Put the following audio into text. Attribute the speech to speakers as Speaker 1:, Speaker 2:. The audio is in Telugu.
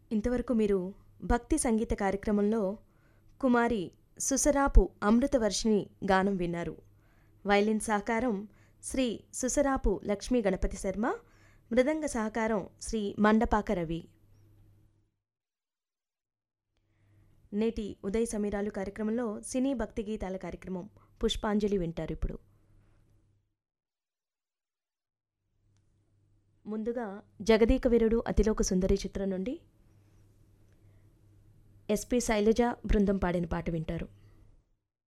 Speaker 1: ఇంతవరకు మీరు భక్తి సంగీత కార్యక్రమంలో కుమారి సుసరాపు అమృతవర్షిణి గానం విన్నారు వైలిన్ సహకారం శ్రీ సుసరాపు లక్ష్మీ గణపతి శర్మ మృదంగ సహకారం శ్రీ మండపాక రవి నేటి ఉదయ సమీరాలు కార్యక్రమంలో సినీ భక్తి గీతాల కార్యక్రమం పుష్పాంజలి వింటారు ఇప్పుడు ముందుగా జగదీక వీరుడు అతిలోక సుందరి చిత్రం నుండి ఎస్పి శైలజ బృందం పాడిన పాట వింటారు